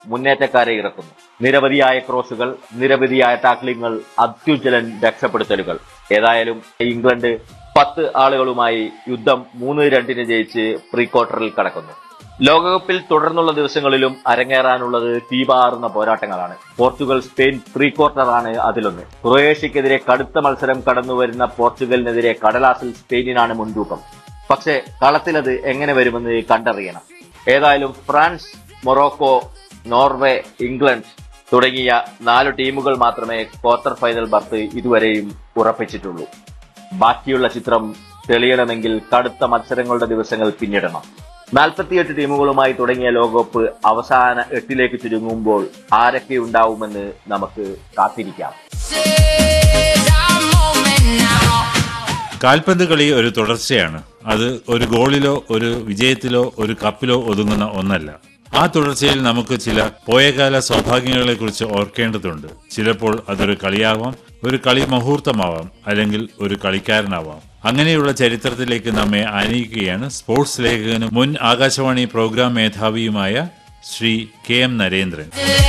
മുന്നേറ്റക്കാരെ ഇറക്കുന്നു നിരവധിയായ ക്രോസുകൾ നിരവധിയായ ടാക്ലിങ്ങൾ അത്യുജ്വലൻ രക്ഷപ്പെടുത്തലുകൾ ഏതായാലും ഇംഗ്ലണ്ട് പത്ത് ആളുകളുമായി യുദ്ധം മൂന്ന് രണ്ടിന് ജയിച്ച് പ്രീ ക്വാർട്ടറിൽ കടക്കുന്നു ലോകകപ്പിൽ തുടർന്നുള്ള ദിവസങ്ങളിലും അരങ്ങേറാനുള്ളത് തീപാറുന്ന പോരാട്ടങ്ങളാണ് പോർച്ചുഗൽ സ്പെയിൻ പ്രീ ക്വാർട്ടറാണ് അതിലൊന്ന് ക്രൊയേഷ്യക്കെതിരെ കടുത്ത മത്സരം കടന്നുവരുന്ന പോർച്ചുഗലിനെതിരെ കടലാസിൽ സ്പെയിനിനാണ് മുൻതൂക്കം പക്ഷേ കളത്തിലത് എങ്ങനെ വരുമെന്ന് കണ്ടറിയണം ഏതായാലും ഫ്രാൻസ് മൊറോക്കോ നോർവേ ഇംഗ്ലണ്ട് തുടങ്ങിയ നാല് ടീമുകൾ മാത്രമേ ക്വാർട്ടർ ഫൈനൽ ബർത്ത് ഇതുവരെയും ഉറപ്പിച്ചിട്ടുള്ളൂ ബാക്കിയുള്ള ചിത്രം തെളിയണമെങ്കിൽ കടുത്ത മത്സരങ്ങളുടെ ദിവസങ്ങൾ പിന്നിടണം നാൽപ്പത്തിയെട്ട് ടീമുകളുമായി തുടങ്ങിയ ലോകകപ്പ് അവസാന എട്ടിലേക്ക് ചുരുങ്ങുമ്പോൾ ആരൊക്കെ ഉണ്ടാവുമെന്ന് നമുക്ക് കാത്തിരിക്കാം കാൽപന്ത് കളി ഒരു തുടർച്ചയാണ് അത് ഒരു ഗോളിലോ ഒരു വിജയത്തിലോ ഒരു കപ്പിലോ ഒതുങ്ങുന്ന ഒന്നല്ല ആ തുടർച്ചയിൽ നമുക്ക് ചില പോയകാല സൗഭാഗ്യങ്ങളെ കുറിച്ച് ഓർക്കേണ്ടതുണ്ട് ചിലപ്പോൾ അതൊരു കളിയാവാം ഒരു കളി മുഹൂർത്തമാവാം അല്ലെങ്കിൽ ഒരു കളിക്കാരനാവാം അങ്ങനെയുള്ള ചരിത്രത്തിലേക്ക് നമ്മെ ആനയിക്കുകയാണ് സ്പോർട്സ് ലേഖകനും മുൻ ആകാശവാണി പ്രോഗ്രാം മേധാവിയുമായ ശ്രീ കെ എം നരേന്ദ്രൻ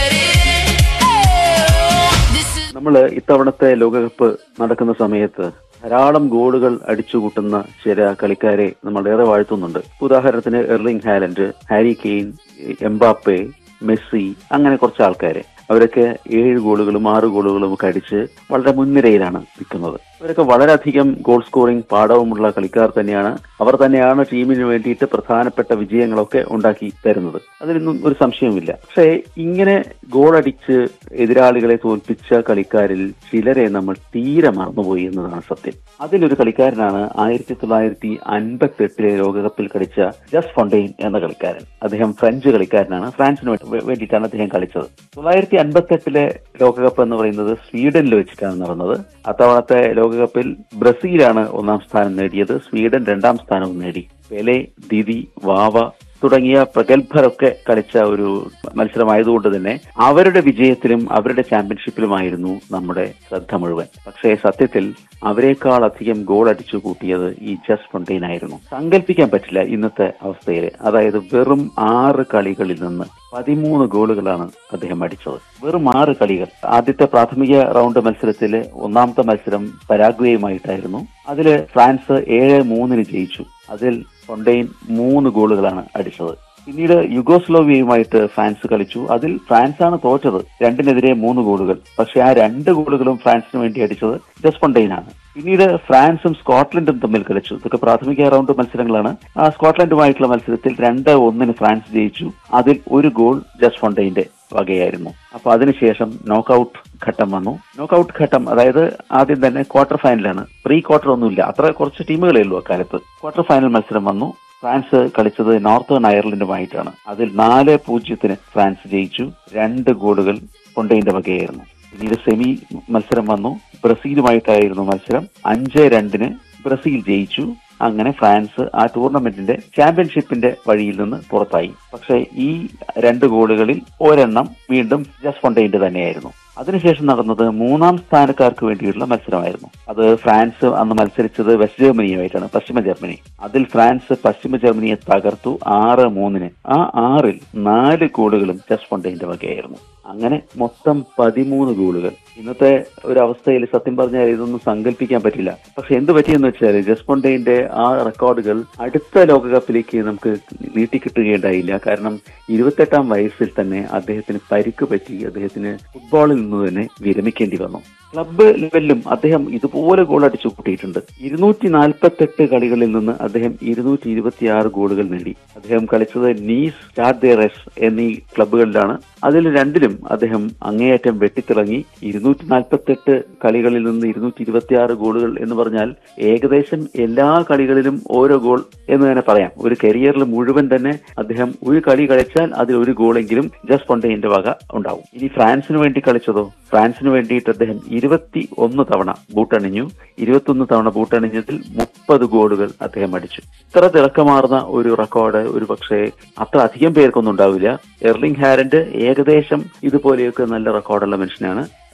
നമ്മൾ ഇത്തവണത്തെ ലോകകപ്പ് നടക്കുന്ന സമയത്ത് ധാരാളം ഗോളുകൾ അടിച്ചുകൂട്ടുന്ന ചില കളിക്കാരെ നമ്മൾ ഏറെ വാഴ്ത്തുന്നുണ്ട് ഉദാഹരണത്തിന് Erling Haaland Harry Kane Mbappe Messi അങ്ങനെ കുറച്ച് ആൾക്കാരെ അവരൊക്കെ ഏഴ് ഗോളുകളും ആറ് ഗോളുകളും ഒക്കെ അടിച്ച് വളരെ മുൻനിരയിലാണ് നിൽക്കുന്നത് അവരൊക്കെ വളരെയധികം ഗോൾ സ്കോറിംഗ് പാഠവുമുള്ള കളിക്കാർ തന്നെയാണ് അവർ തന്നെയാണ് ടീമിന് വേണ്ടിയിട്ട് പ്രധാനപ്പെട്ട വിജയങ്ങളൊക്കെ ഉണ്ടാക്കി തരുന്നത് അതിലൊന്നും ഒരു സംശയവുമില്ല പക്ഷേ ഇങ്ങനെ ഗോൾ അടിച്ച് എതിരാളികളെ തോൽപ്പിച്ച കളിക്കാരിൽ ചിലരെ നമ്മൾ തീരെ മറന്നുപോയി എന്നതാണ് സത്യം അതിലൊരു കളിക്കാരനാണ് ആയിരത്തി തൊള്ളായിരത്തി അൻപത്തി എട്ടിലെ ലോകകപ്പിൽ കളിച്ച ജസ് ഫൊണ്ടെയിൻ എന്ന കളിക്കാരൻ അദ്ദേഹം ഫ്രഞ്ച് കളിക്കാരനാണ് ഫ്രാൻസിന് വേ- വേണ്ടിയിട്ടാണ് അദ്ദേഹം കളിച്ചത് തൊള്ളായിരത്തി അൻപത്തി എട്ടിലെ ലോകകപ്പ് എന്ന് പറയുന്നത് സ്വീഡനിൽ വെച്ചിട്ടാണ് നടന്നത് അത്തവണത്തെ ലോകകപ്പിൽ ബ്രസീലാണ് ഒന്നാം സ്ഥാനം നേടിയത് സ്വീഡൻ രണ്ടാം സ്ഥാനവും നേടി പെലെ ദിദി വാവ തുടങ്ങിയ പ്രഗത്ഭരൊക്കെ കളിച്ച ഒരു മത്സരമായതുകൊണ്ട് തന്നെ അവരുടെ വിജയത്തിലും അവരുടെ ചാമ്പ്യൻഷിപ്പിലുമായിരുന്നു നമ്മുടെ ശ്രദ്ധ മുഴുവൻ പക്ഷേ സത്യത്തിൽ അവരെക്കാൾ അധികം ഗോൾ അടിച്ചു കൂട്ടിയത് ഈ ജസ് ഫൊണ്ടെയിൻ ആയിരുന്നു സങ്കല്പിക്കാൻ പറ്റില്ല ഇന്നത്തെ അവസ്ഥയിൽ അതായത് വെറും ആറ് കളികളിൽ നിന്ന് പതിമൂന്ന് ഗോളുകളാണ് അദ്ദേഹം അടിച്ചത് വെറും ആറ് കളികൾ ആദ്യത്തെ പ്രാഥമിക റൗണ്ട് മത്സരത്തിൽ ഒന്നാമത്തെ മത്സരം പരാഗ്വേയുമായിട്ടായിരുന്നു അതിൽ ഫ്രാൻസ് ഏഴ് മൂന്നിന് ജയിച്ചു അതിൽ ഫൊണ്ടെയിൻ മൂന്ന് ഗോളുകളാണ് അടിച്ചത് പിന്നീട് യുഗോസ്ലോവിയയുമായിട്ട് ഫ്രാൻസ് കളിച്ചു അതിൽ ഫ്രാൻസാണ് തോറ്റത് രണ്ടിനെതിരെ മൂന്ന് ഗോളുകൾ പക്ഷെ ആ രണ്ട് ഗോളുകളും ഫ്രാൻസിന് വേണ്ടി അടിച്ചത് ജസ്പൊണ്ടെയിനാണ് പിന്നീട് ഫ്രാൻസും സ്കോട്ട്ലൻഡും തമ്മിൽ കളിച്ചു ഇതൊക്കെ പ്രാഥമിക റൗണ്ട് മത്സരങ്ങളാണ് ആ സ്കോട്ട്ലൻഡുമായിട്ടുള്ള മത്സരത്തിൽ രണ്ട് ഒന്നിന് ഫ്രാൻസ് ജയിച്ചു അതിൽ ഒരു ഗോൾ ജസ്ഫൊണ്ടെയിന്റെ വകയായിരുന്നു അപ്പൊ അതിനുശേഷം നോക്കൌട്ട് ഘട്ടം വന്നു നോക്കൌട്ട് ഘട്ടം അതായത് ആദ്യം തന്നെ ക്വാർട്ടർ ഫൈനലാണ് പ്രീ ക്വാർട്ടർ ഒന്നുമില്ല അത്ര കുറച്ച് ടീമുകളേ ഉള്ളൂ അക്കാലത്ത് ക്വാർട്ടർ ഫൈനൽ മത്സരം വന്നു ഫ്രാൻസ് കളിച്ചത് നോർത്തേൺ അയർലൻഡുമായിട്ടാണ് അതിൽ നാല് പൂജ്യത്തിന് ഫ്രാൻസ് ജയിച്ചു രണ്ട് ഗോളുകൾ കൊണ്ടൈന്റെ വകയായിരുന്നു പിന്നീട് സെമി മത്സരം വന്നു ബ്രസീലുമായിട്ടായിരുന്നു മത്സരം അഞ്ച് രണ്ടിന് ബ്രസീൽ ജയിച്ചു അങ്ങനെ ഫ്രാൻസ് ആ ടൂർണമെന്റിന്റെ ചാമ്പ്യൻഷിപ്പിന്റെ വഴിയിൽ നിന്ന് പുറത്തായി പക്ഷേ ഈ രണ്ട് ഗോളുകളിൽ ഒരെണ്ണം വീണ്ടും ജസ്ഫൊണ്ടൈന്റെ തന്നെയായിരുന്നു അതിനുശേഷം നടന്നത് മൂന്നാം സ്ഥാനക്കാർക്ക് വേണ്ടിയുള്ള മത്സരമായിരുന്നു അത് ഫ്രാൻസ് അന്ന് മത്സരിച്ചത് വെസ്റ്റ് ജർമ്മനിയുമായിട്ടാണ് പശ്ചിമ ജർമ്മനി അതിൽ ഫ്രാൻസ് പശ്ചിമ ജർമ്മനിയെ തകർത്തു ആറ് മൂന്നിന് ആ ആറിൽ നാല് ഗോളുകളും ജസ്ഫൊണ്ടൈന്റെ വകയായിരുന്നു അങ്ങനെ മൊത്തം പതിമൂന്ന് ഗോളുകൾ ഇന്നത്തെ ഒരു അവസ്ഥയിൽ സത്യം പറഞ്ഞാൽ ഇതൊന്നും സങ്കല്പിക്കാൻ പറ്റില്ല പക്ഷെ എന്ത് പറ്റിയെന്ന് വെച്ചാൽ ജസ്പൊണ്ടൈന്റെ ആ റെക്കോർഡുകൾ അടുത്ത ലോകകപ്പിലേക്ക് നമുക്ക് നീട്ടിക്കിട്ടുകയുണ്ടായില്ല കാരണം ഇരുപത്തെട്ടാം വയസ്സിൽ തന്നെ അദ്ദേഹത്തിന് പരിക്ക് പറ്റി അദ്ദേഹത്തിന് ഫുട്ബോളിൽ നിന്ന് തന്നെ വിരമിക്കേണ്ടി വന്നു ക്ലബ്ബ് ലെവലിലും അദ്ദേഹം ഇതുപോലെ ഗോൾ അടിച്ചു കൂട്ടിയിട്ടുണ്ട് ഇരുന്നൂറ്റി നാൽപ്പത്തെട്ട് കളികളിൽ നിന്ന് അദ്ദേഹം ഇരുന്നൂറ്റി ഇരുപത്തി ആറ് ഗോളുകൾ നേടി അദ്ദേഹം കളിച്ചത് നീസ് ചാർദേറസ് എന്നീ ക്ലബ്ബുകളിലാണ് അതിൽ രണ്ടിലും അദ്ദേഹം അങ്ങേയറ്റം വെട്ടിത്തിളങ്ങി ഇരുന്നൂറ്റി നാൽപ്പത്തെട്ട് കളികളിൽ നിന്ന് ഇരുന്നൂറ്റി ഇരുപത്തി ആറ് ഗോളുകൾ എന്ന് പറഞ്ഞാൽ ഏകദേശം എല്ലാ കളികളിലും ഓരോ ഗോൾ എന്ന് തന്നെ പറയാം ഒരു കരിയറിൽ മുഴുവൻ തന്നെ അദ്ദേഹം ഒരു കളി കളിച്ചാൽ അതിൽ ഒരു ഗോളെങ്കിലും ജസ്റ്റ് പൊണ്ടേന്റെ വക ഉണ്ടാവും ഇനി ഫ്രാൻസിന് വേണ്ടി കളിച്ചതോ ഫ്രാൻസിന് വേണ്ടിയിട്ട് അദ്ദേഹം ഇരുപത്തി ഒന്ന് തവണ ബൂട്ടണിഞ്ഞു ഇരുപത്തൊന്ന് തവണ ബൂട്ടണിഞ്ഞതിൽ മുപ്പത് ഗോളുകൾ അദ്ദേഹം അടിച്ചു ഇത്ര തിളക്കമാർന്ന ഒരു റെക്കോർഡ് ഒരു പക്ഷേ അത്ര അധികം പേർക്കൊന്നും ഉണ്ടാവില്ല എർലിംഗ് ഹാരന്റ് ഏകദേശം ഇതുപോലെയൊക്കെ നല്ല റെക്കോർഡുള്ള മനുഷ്യനാണ്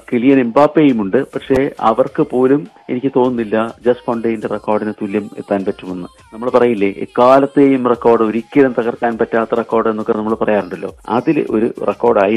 കിലിയൻ എംബാപ്പയും ഉണ്ട് പക്ഷേ അവർക്ക് പോലും എനിക്ക് തോന്നുന്നില്ല ജസ് ഫണ്ടേന്റെ റെക്കോർഡിന് തുല്യം എത്താൻ പറ്റുമെന്ന് നമ്മൾ പറയില്ലേ എക്കാലത്തെയും റെക്കോർഡ് ഒരിക്കലും തകർക്കാൻ പറ്റാത്ത റെക്കോർഡ് എന്നൊക്കെ നമ്മൾ പറയാറുണ്ടല്ലോ അതിൽ ഒരു റെക്കോർഡായി